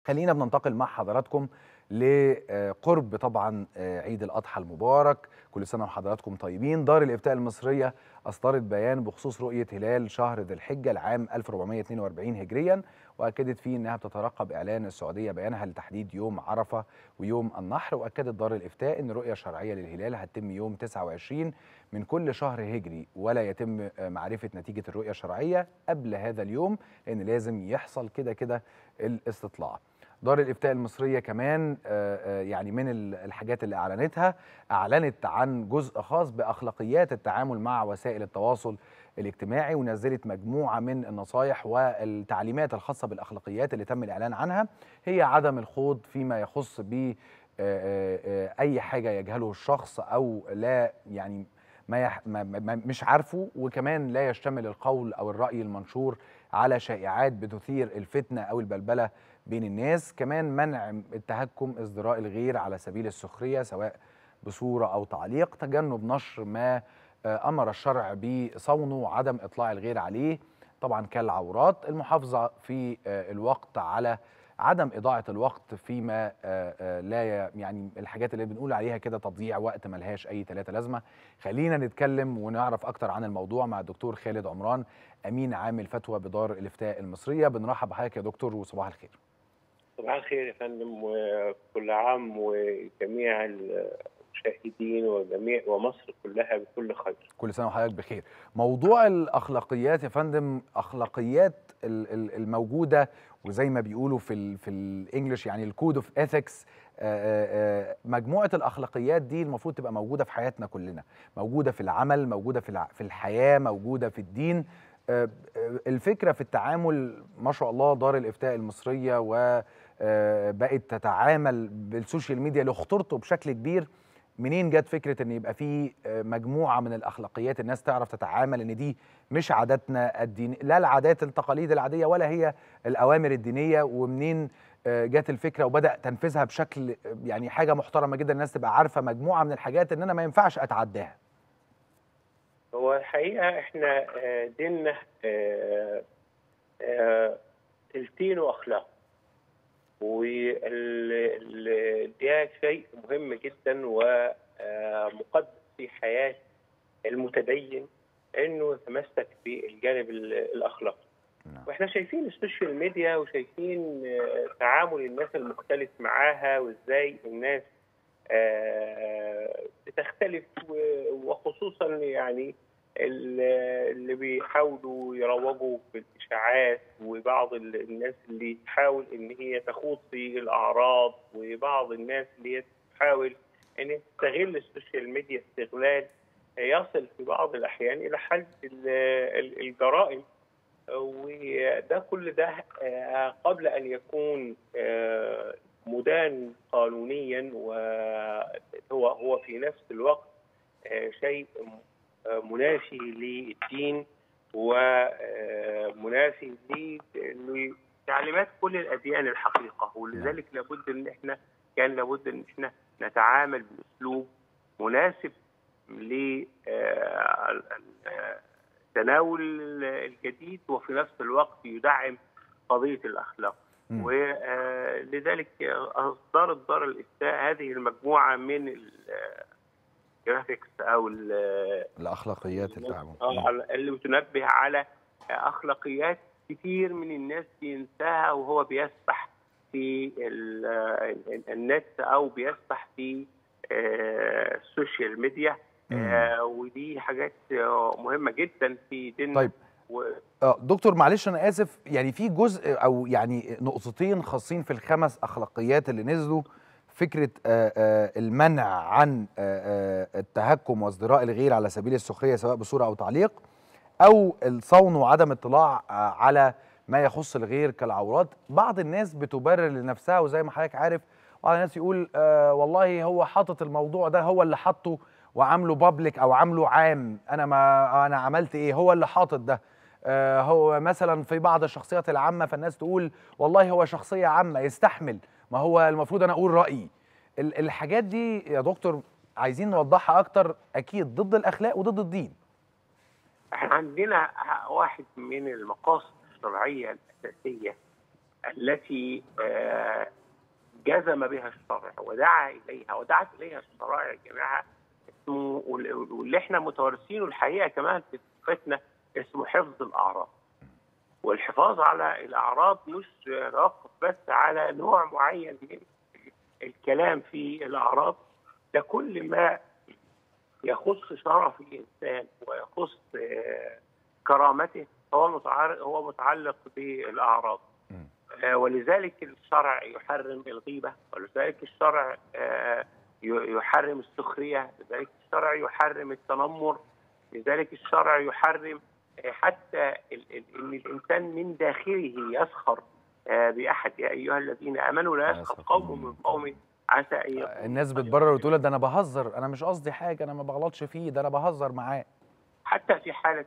خلينا بننتقل مع حضراتكم لقرب طبعا عيد الاضحى المبارك كل سنه وحضراتكم طيبين دار الافتاء المصريه اصدرت بيان بخصوص رؤيه هلال شهر ذي الحجه العام 1442 هجريا واكدت فيه انها بتترقب اعلان السعوديه بيانها لتحديد يوم عرفه ويوم النحر واكدت دار الافتاء ان رؤيه شرعيه للهلال هتتم يوم 29 من كل شهر هجري ولا يتم معرفه نتيجه الرؤيه الشرعيه قبل هذا اليوم لان لازم يحصل كده كده الاستطلاع دار الافتاء المصريه كمان يعني من الحاجات اللي اعلنتها اعلنت عن جزء خاص باخلاقيات التعامل مع وسائل التواصل الاجتماعي ونزلت مجموعه من النصايح والتعليمات الخاصه بالاخلاقيات اللي تم الاعلان عنها هي عدم الخوض فيما يخص ب اي حاجه يجهله الشخص او لا يعني ما, يح ما مش عارفه وكمان لا يشتمل القول او الراي المنشور على شائعات بتثير الفتنه او البلبله بين الناس كمان منع التهكم ازدراء الغير على سبيل السخريه سواء بصوره او تعليق تجنب نشر ما امر الشرع بصونه وعدم اطلاع الغير عليه طبعا كالعورات المحافظه في الوقت على عدم اضاعه الوقت فيما لا يعني الحاجات اللي بنقول عليها كده تضييع وقت ملهاش اي ثلاثه لازمه خلينا نتكلم ونعرف اكتر عن الموضوع مع الدكتور خالد عمران امين عام الفتوى بدار الافتاء المصريه بنرحب بحضرتك يا دكتور وصباح الخير صباح الخير يا فندم وكل عام وجميع المشاهدين وجميع ومصر كلها بكل خير كل سنه وحضرتك بخير موضوع الاخلاقيات يا فندم اخلاقيات الموجوده وزي ما بيقولوا في ال في الانجليش يعني الكود اوف اثكس مجموعه الاخلاقيات دي المفروض تبقى موجوده في حياتنا كلنا موجوده في العمل موجوده في في الحياه موجوده في الدين الفكره في التعامل ما شاء الله دار الافتاء المصريه وبقت تتعامل بالسوشيال ميديا لخطورته بشكل كبير منين جت فكره ان يبقى في مجموعه من الاخلاقيات الناس تعرف تتعامل ان دي مش عاداتنا الدين لا العادات التقاليد العاديه ولا هي الاوامر الدينيه ومنين جت الفكره وبدا تنفيذها بشكل يعني حاجه محترمه جدا الناس تبقى عارفه مجموعه من الحاجات ان انا ما ينفعش اتعداها هو الحقيقه احنا ديننا تلتين واخلاق وده شيء مهم جدا ومقدس في حياة المتدين انه يتمسك بالجانب الاخلاقي. واحنا شايفين السوشيال ميديا وشايفين تعامل الناس المختلف معاها وازاي الناس بتختلف وخصوصا يعني اللي بيحاولوا يروجوا بالاشاعات وبعض الناس اللي تحاول ان هي تخوض في الاعراض وبعض الناس اللي تحاول ان تستغل السوشيال ميديا استغلال يصل في بعض الاحيان الى حد الجرائم وده كل ده قبل ان يكون مدان قانونيا وهو هو في نفس الوقت شيء منافي للدين ومنافي لتعليمات كل الاديان الحقيقه ولذلك لابد ان احنا كان لابد ان احنا نتعامل باسلوب مناسب لتناول الجديد وفي نفس الوقت يدعم قضيه الاخلاق ولذلك اصدرت دار الافتاء هذه المجموعه من الجرافيكس او الاخلاقيات التعامل اللي بتنبه على اخلاقيات كتير من الناس بينساها وهو بيسبح في النت او بيسبح في السوشيال ميديا ودي حاجات مهمه جدا في ديننا طيب و... دكتور معلش انا اسف يعني في جزء او يعني نقطتين خاصين في الخمس اخلاقيات اللي نزلوا فكره المنع عن التهكم وازدراء الغير على سبيل السخريه سواء بصوره او تعليق او الصون وعدم اطلاع على ما يخص الغير كالعورات بعض الناس بتبرر لنفسها وزي ما حضرتك عارف بعض الناس يقول آه والله هو حاطط الموضوع ده هو اللي حاطه وعامله بابليك او عامله عام انا ما انا عملت ايه هو اللي حاطط ده آه هو مثلا في بعض الشخصيات العامه فالناس تقول والله هو شخصيه عامه يستحمل ما هو المفروض انا اقول رايي الحاجات دي يا دكتور عايزين نوضحها اكتر اكيد ضد الاخلاق وضد الدين احنا عندنا واحد من المقاصد الشرعيه الاساسيه التي آه جزم بها الشرع ودعا اليها ودعت اليها الشرائع جميعها اسمه واللي احنا متوارثينه الحقيقه كمان في ثقافتنا اسمه حفظ الاعراض. والحفاظ على الاعراض مش يتوقف بس على نوع معين من الكلام في الاعراض ده كل ما يخص شرف الانسان ويخص كرامته هو متعلق هو متعلق بالاعراض ولذلك الشرع يحرم الغيبه ولذلك الشرع يحرم السخريه لذلك الشرع يحرم التنمر لذلك الشرع يحرم حتى ان الانسان من داخله يسخر باحد يا ايها الذين امنوا لا يسخر قوم من قوم عسى ان يكون الناس بتبرر وتقول ده انا بهزر انا مش قصدي حاجه انا ما بغلطش فيه ده انا بهزر معاه حتى في حاله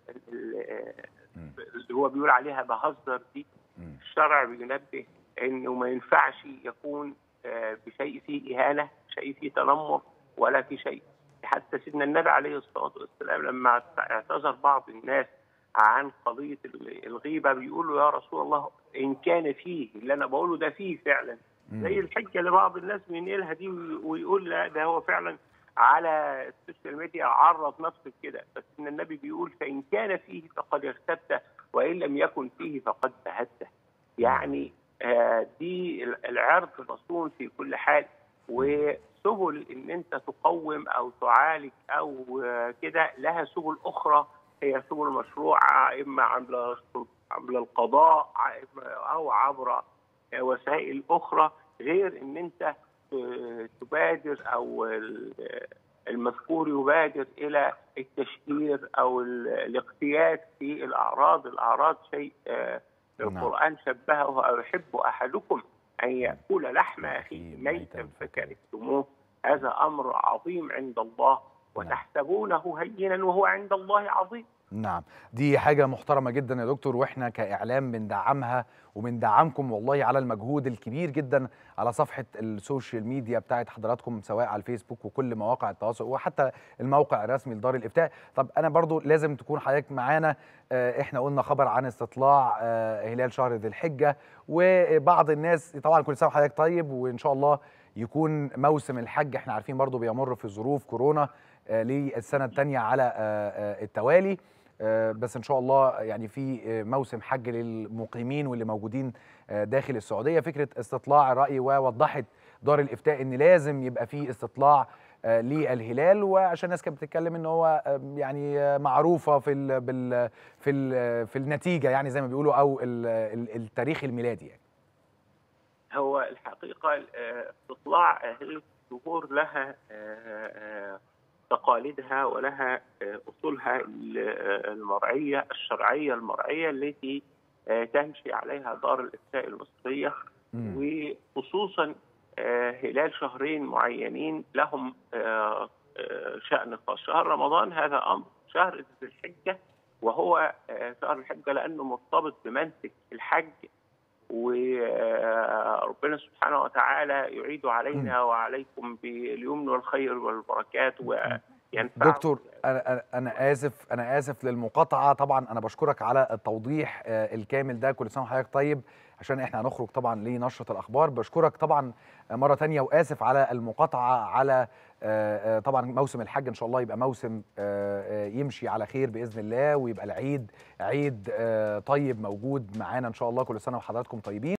اللي هو بيقول عليها بهزر دي الشرع بينبه انه ما ينفعش يكون بشيء فيه اهانه شيء فيه تنمر ولا في شيء حتى سيدنا النبي عليه الصلاه والسلام لما اعتذر بعض الناس عن قضيه الغيبه بيقولوا يا رسول الله ان كان فيه اللي انا بقوله ده فيه فعلا زي الحجه اللي بعض الناس بينقلها دي ويقول لا ده هو فعلا على السوشيال ميديا عرض نفسه كده بس ان النبي بيقول فان كان فيه فقد اغتبته وان لم يكن فيه فقد بهته يعني آه دي العرض مصون في كل حال وسبل ان انت تقوم او تعالج او آه كده لها سبل اخرى هي سبل مشروعه اما عبر عبر القضاء او عبر وسائل اخرى غير ان انت تبادر او المذكور يبادر الى التشهير او الاقتياس في الاعراض، الاعراض شيء القران شبهه او يحب احدكم ان ياكل لحم اخيه ميتا فكرهتموه هذا امر عظيم عند الله وتحسبونه هينا وهو عند الله عظيم. نعم دي حاجة محترمة جدا يا دكتور واحنا كإعلام بندعمها وبندعمكم والله على المجهود الكبير جدا على صفحة السوشيال ميديا بتاعت حضراتكم سواء على الفيسبوك وكل مواقع التواصل وحتى الموقع الرسمي لدار الإفتاء طب أنا برضو لازم تكون حضرتك معانا احنا قلنا خبر عن استطلاع هلال شهر ذي الحجة وبعض الناس طبعا كل سنة وحضرتك طيب وإن شاء الله يكون موسم الحج احنا عارفين برضو بيمر في ظروف كورونا للسنة الثانية على التوالي بس ان شاء الله يعني في موسم حج للمقيمين واللي موجودين داخل السعوديه فكره استطلاع الراي ووضحت دار الافتاء ان لازم يبقى في استطلاع للهلال وعشان الناس كانت بتتكلم ان هو يعني معروفه في ال بال في ال في النتيجه يعني زي ما بيقولوا او التاريخ الميلادي يعني. هو الحقيقه استطلاع اهل الظهور لها تقاليدها ولها اصولها المرعيه الشرعيه المرعيه التي تمشي عليها دار الافتاء المصريه وخصوصا هلال شهرين معينين لهم شان خاص شهر رمضان هذا امر شهر ذي الحجه وهو شهر الحجه لانه مرتبط بمنسك الحج وربنا سبحانه وتعالى يعيد علينا وعليكم باليمن والخير والبركات وينفع دكتور انا انا اسف انا اسف للمقاطعه طبعا انا بشكرك على التوضيح الكامل ده كل سنه وحضرتك طيب عشان احنا هنخرج طبعا لنشره الاخبار بشكرك طبعا مره تانية واسف على المقاطعه على طبعا موسم الحج ان شاء الله يبقى موسم يمشي على خير باذن الله ويبقى العيد عيد طيب موجود معانا ان شاء الله كل سنه وحضراتكم طيبين